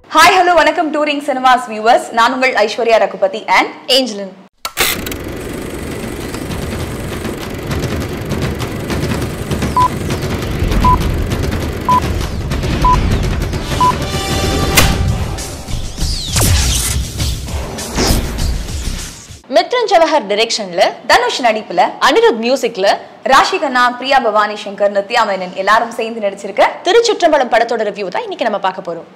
hi hello வணக்கம் touring cinemas viewers நான் உங்கள் ஐஸ்வர்யா ரகுபதி அண்ட் ஏஞ்சலின் மித்ரன் ஜவஹர் டிரெக்ஷன்ல தனுஷ் நடிப்புல அனிருத் மியூசிக்ல ராஷி கண்ணா பிரியா பவானி சங்கர் நித்யா மேனன் எல்லாரும் சேர்ந்து நடிச்சிருக்க திருச்சுற்றம்பலம் படத்தோட ரிவ்யூ தான் இன்னைக்கு நம்ம பார்க்க போறோம்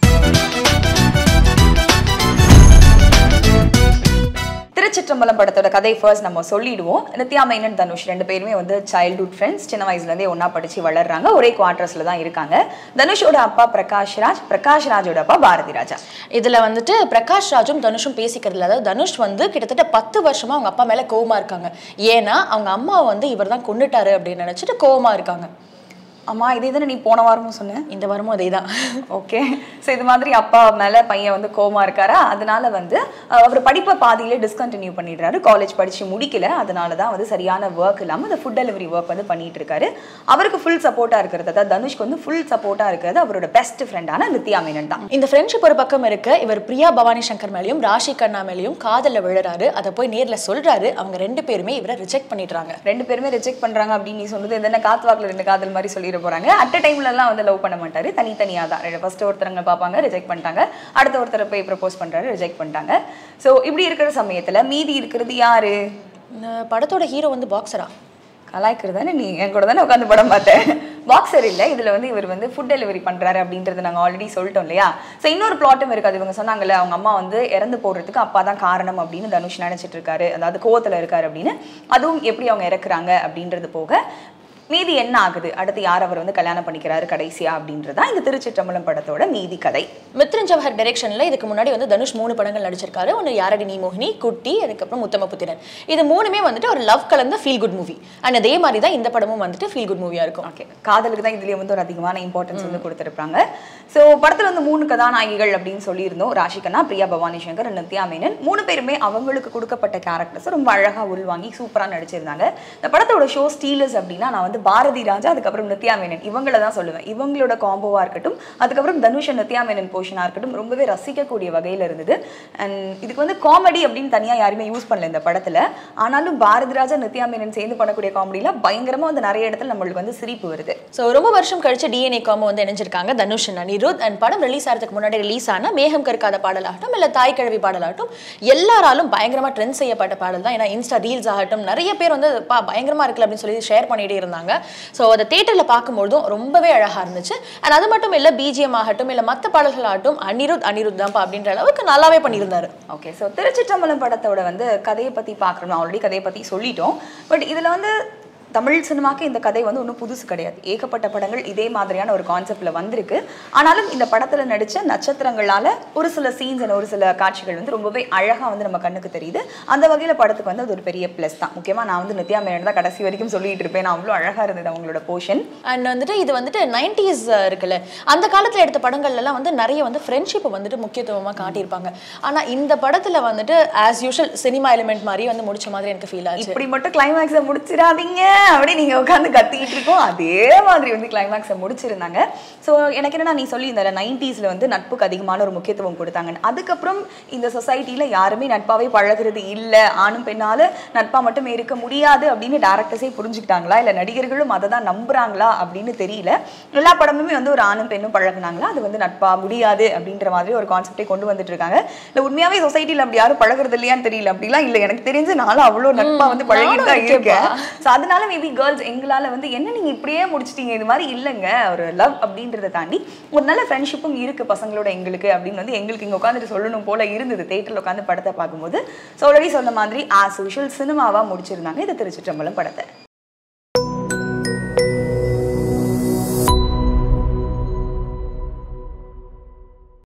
திருச்சிற்றம்பலம் படத்தோட கதை ஃபர்ஸ்ட் நம்ம சொல்லிடுவோம் நித்யா மேனன் தனுஷ் ரெண்டு பேருமே வந்து சைல்ட்ஹுட் ஃப்ரெண்ட்ஸ் சின்ன வயசுலேருந்தே ஒன்றா படிச்சு வளர்றாங்க ஒரே குவார்டர்ஸில் தான் இருக்காங்க தனுஷோட அப்பா பிரகாஷ் ராஜ் பிரகாஷ் ராஜோட அப்பா பாரதி ராஜா இதுல வந்துட்டு பிரகாஷ் ராஜும் தனுஷும் பேசிக்கிறதுல அதாவது தனுஷ் வந்து கிட்டத்தட்ட பத்து வருஷமா அவங்க அப்பா மேல கோவமா இருக்காங்க ஏன்னா அவங்க அம்மாவை வந்து இவர் தான் கொண்டுட்டாரு அப்படின்னு நினைச்சிட்டு கோவமா இருக்காங்க அம்மா இதே தானே நீ போன வாரமும் சொன்ன இந்த வாரமும் அதே தான் ஓகே ஸோ இது மாதிரி அப்பா மேலே பையன் வந்து கோமா இருக்காரா அதனால வந்து அஹ், அவர் படிப்பை பாதியிலே டிஸ்கண்டினியூ பண்ணிடுறாரு காலேஜ் படித்து முடிக்கல அதனால தான் வந்து சரியான ஒர்க் இல்லாமல் அந்த ஃபுட் டெலிவரி ஒர்க் வந்து பண்ணிட்டு இருக்காரு அவருக்கு ஃபுல் சப்போர்ட்டாக இருக்கிறது அதாவது தனுஷ்க்கு வந்து ஃபுல் சப்போர்ட்டாக இருக்கிறது அவரோட பெஸ்ட் ஃப்ரெண்டான நித்யா மேனன் தான் இந்த ஃப்ரெண்ட்ஷிப் ஒரு பக்கம் இருக்கு இவர் பிரியா பவானி சங்கர் மேலயும் ராஷி கண்ணா மேலயும் காதல்ல விழுறாரு அதை போய் நேர்ல சொல்றாரு அவங்க ரெண்டு பேருமே இவரை ரிஜெக்ட் பண்ணிடுறாங்க ரெண்டு பேருமே ரிஜெக்ட் பண்றாங்க அப்படின்னு நீ சொன்னது என்ன காத்து வாக்குல ரெண்டு காதல் மாதிரி சொல்லிட போறாங்க அட் டைம்ல எல்லாம் வந்து லவ் பண்ண மாட்டாரு தனித்தனியா தான் ஃபர்ஸ்ட் ஒருத்தரங்க பார்ப்பாங்க ரிஜெக்ட் பண்ணிட்டாங்க அடுத்த ஒருத்தரை போய் ப்ரப்போஸ் பண்றாரு ரிஜெக்ட் பண்ணிட்டாங்க ஸோ இப்படி இருக்கிற சமயத்துல மீதி இருக்கிறது யாரு இந்த படத்தோட ஹீரோ வந்து பாக்ஸரா கலாய்க்கிறது தானே நீ என் கூட தானே உட்காந்து படம் பார்த்தேன் பாக்ஸர் இல்லை இதில் வந்து இவர் வந்து ஃபுட் டெலிவரி பண்ணுறாரு அப்படின்றது நாங்கள் ஆல்ரெடி சொல்லிட்டோம் இல்லையா ஸோ இன்னொரு பிளாட்டும் இருக்குது அது இவங்க சொன்னாங்கல்ல அவங்க அம்மா வந்து இறந்து போடுறதுக்கு அப்பா தான் காரணம் அப்படின்னு தனுஷ் நினச்சிட்டு இருக்காரு அதாவது கோவத்தில் இருக்காரு அப்படின்னு அதுவும் எப்படி அவங்க இறக்குறாங்க அப்படின்றது போக மீதி என்ன ஆகுது அடுத்து யார் அவர் வந்து கல்யாணம் பண்ணிக்கிறாரு கடைசியா அப்படின்றது தான் இந்த திருச்சிற்றம்பலம் படத்தோட மீதி கதை மித்ரன் ஜவஹர் டைரக்ஷன்ல இதுக்கு முன்னாடி வந்து தனுஷ் மூணு படங்கள் நடிச்சிருக்காரு ஒன்று யாரடி நீ மோகினி குட்டி அதுக்கப்புறம் முத்தம புத்திரன் இது மூணுமே வந்துட்டு ஒரு லவ் கலந்த ஃபீல் குட் மூவி அண்ட் அதே மாதிரி தான் இந்த படமும் வந்துட்டு ஃபீல் குட் மூவியா இருக்கும் ஓகே காதலுக்கு தான் இதுலயே வந்து ஒரு அதிகமான இம்பார்ட்டன்ஸ் வந்து கொடுத்துருப்பாங்க ஸோ படத்துல வந்து மூணு கதாநாயகிகள் அப்படின்னு சொல்லியிருந்தோம் ராஷிகனா பிரியா பவானி சங்கர் நித்யா மேனன் மூணு பேருமே அவங்களுக்கு கொடுக்கப்பட்ட கேரக்டர்ஸ் ரொம்ப அழகா உள்வாங்கி சூப்பரா நடிச்சிருந்தாங்க இந்த படத்தோட ஷோ ஸ்டீலர்ஸ் அப்படின்னா நான் வந்து பாரதி ராஜா அதுக்கப்புறம் நித்யா மேனன் இவங்கள தான் சொல்லுவேன் இவங்களோட காம்போவா இருக்கட்டும் அதுக்கப்புறம் தனுஷ் and நித்யா மேனன் போர்ஷனா இருக்கட்டும் ரொம்பவே ரசிக்கக்கூடிய வகையில இருந்தது அண்ட் இதுக்கு வந்து காமெடி அப்படின்னு தனியா யாருமே யூஸ் பண்ணல இந்த படத்துல ஆனாலும் பாரதி ராஜா நித்யா மேனன் சேர்ந்து பண்ணக்கூடிய காமெடியில பயங்கரமா வந்து நிறைய இடத்துல நம்மளுக்கு வந்து சிரிப்பு வருது ஸோ ரொம்ப வருஷம் கழிச்சு டிஎன்ஏ காமோ வந்து இணைஞ்சிருக்காங்க தனுஷ் and அனிருத் அண்ட் படம் ரிலீஸ் ஆகிறதுக்கு முன்னாடி ரிலீஸ் ஆன மேகம் கற்காத பாடலாகட்டும் இல்லை தாய் கிழவி பாடலாகட்டும் எல்லாராலும் பயங்கரமா ட்ரெண்ட் செய்யப்பட்ட பாடல் தான் ஏன்னா இன்ஸ்டா ரீல்ஸ் ஆகட்டும் நிறைய பேர் வந்து பா பயங்கரமா இருக்குல்ல அப்படின்னு சொல்லி ஷேர் பண்ணிட்டே இருந்தாங்க ஸோ அதை தேட்டரில் பார்க்கும்போதும் ரொம்பவே அழகா இருந்துச்சு அண்ட் அது மட்டும் இல்லை பிஜிஎம் ஆகட்டும் இல்லை மற்ற பாடல்கள் ஆகட்டும் அனிருத் அனிருத் தான்ப்பா அப்படின்ற அளவுக்கு நல்லாவே பண்ணியிருந்தாரு ஓகே ஸோ திருச்சிற்றம்பலம் படத்தோட வந்து கதையை பற்றி பார்க்குறோம் ஆல்ரெடி கதையை பற்றி சொல்லிட்டோம் பட் இதில் வந்து தமிழ் சினிமாக்கு இந்த கதை வந்து ஒன்றும் புதுசு கிடையாது ஏகப்பட்ட படங்கள் இதே மாதிரியான ஒரு கான்செப்டில் வந்திருக்கு ஆனாலும் இந்த படத்தில் நடித்த நட்சத்திரங்களால் ஒரு சில சீன்ஸ் ஒரு சில காட்சிகள் வந்து ரொம்பவே அழகாக வந்து நம்ம கண்ணுக்கு தெரியுது அந்த வகையில் படத்துக்கு வந்து அது ஒரு பெரிய ப்ளஸ் தான் முக்கியமாக நான் வந்து நித்யா மேனன் தான் கடைசி வரைக்கும் சொல்லிட்டு இருப்பேன் நான் அவ்வளோ அழகாக இருந்தது அவங்களோட போர்ஷன் அண்ட் வந்துட்டு இது வந்துட்டு நைன்டிஸ் இருக்குல்ல அந்த காலத்தில் எடுத்த படங்கள்லாம் வந்து நிறைய வந்து ஃப்ரெண்ட்ஷிப்பை வந்துட்டு முக்கியத்துவமாக காட்டியிருப்பாங்க ஆனால் இந்த படத்தில் வந்துட்டு ஆஸ் யூஷுவல் சினிமா எலிமெண்ட் மாதிரி வந்து முடிச்ச மாதிரி எனக்கு ஃபீல் ஆச்சு இப்படி மட்டும் கிளைமேக்ஸை முடிச்சிடாதீங்க அப்படி நீங்க உட்காந்து கத்திக்கிட்டு இருக்கோம் அதே மாதிரி வந்து கிளைமேக்ஸை முடிச்சிருந்தாங்க ஸோ எனக்கு என்னன்னா நீ சொல்லி இந்த நைன்டிஸ்ல வந்து நட்புக்கு அதிகமான ஒரு முக்கியத்துவம் கொடுத்தாங்க அதுக்கப்புறம் இந்த சொசைட்டில யாருமே நட்பாவே பழகுறது இல்ல ஆணும் பெண்ணால நட்பா மட்டும் இருக்க முடியாது அப்படின்னு டேரக்டர்ஸே புரிஞ்சுக்கிட்டாங்களா இல்ல நடிகர்களும் அதை தான் நம்புறாங்களா அப்படின்னு தெரியல எல்லா படமுமே வந்து ஒரு ஆணும் பெண்ணும் பழகுனாங்களா அது வந்து நட்பா முடியாது அப்படின்ற மாதிரி ஒரு கான்செப்டை கொண்டு வந்துட்டு இருக்காங்க இல்ல உண்மையாவே சொசைட்டில அப்படி யாரும் பழகுறது இல்லையான்னு தெரியல அப்படிலாம் இல்ல எனக்கு தெரிஞ்சு நானும் அவ்வளோ நட்பா வந்து பழகிட்டு தான் இருக்கேன் ஸோ அதனால மேபி கேர்ள்ஸ் எங்களால வந்து என்ன நீங்க இப்படியே முடிச்சிட்டீங்க இது மாதிரி இல்லைங்க ஒரு லவ் அப்படின்றத தாண்டி ஒரு நல்ல ஃப்ரெண்ட்ஷிப்பும் இருக்கு பசங்களோட எங்களுக்கு அப்படின்னு வந்து எங்களுக்கு இங்க உட்காந்துட்டு சொல்லணும் போல இருந்தது தேட்டரில் உட்காந்து படத்தை பார்க்கும்போது ஸோ ஆல்ரெடி சொன்ன மாதிரி ஆஸ் யூஷுவல் சினிமாவா முடிச்சிருந்தாங்க இது திருச்சிற்றம்பலம் படத்தை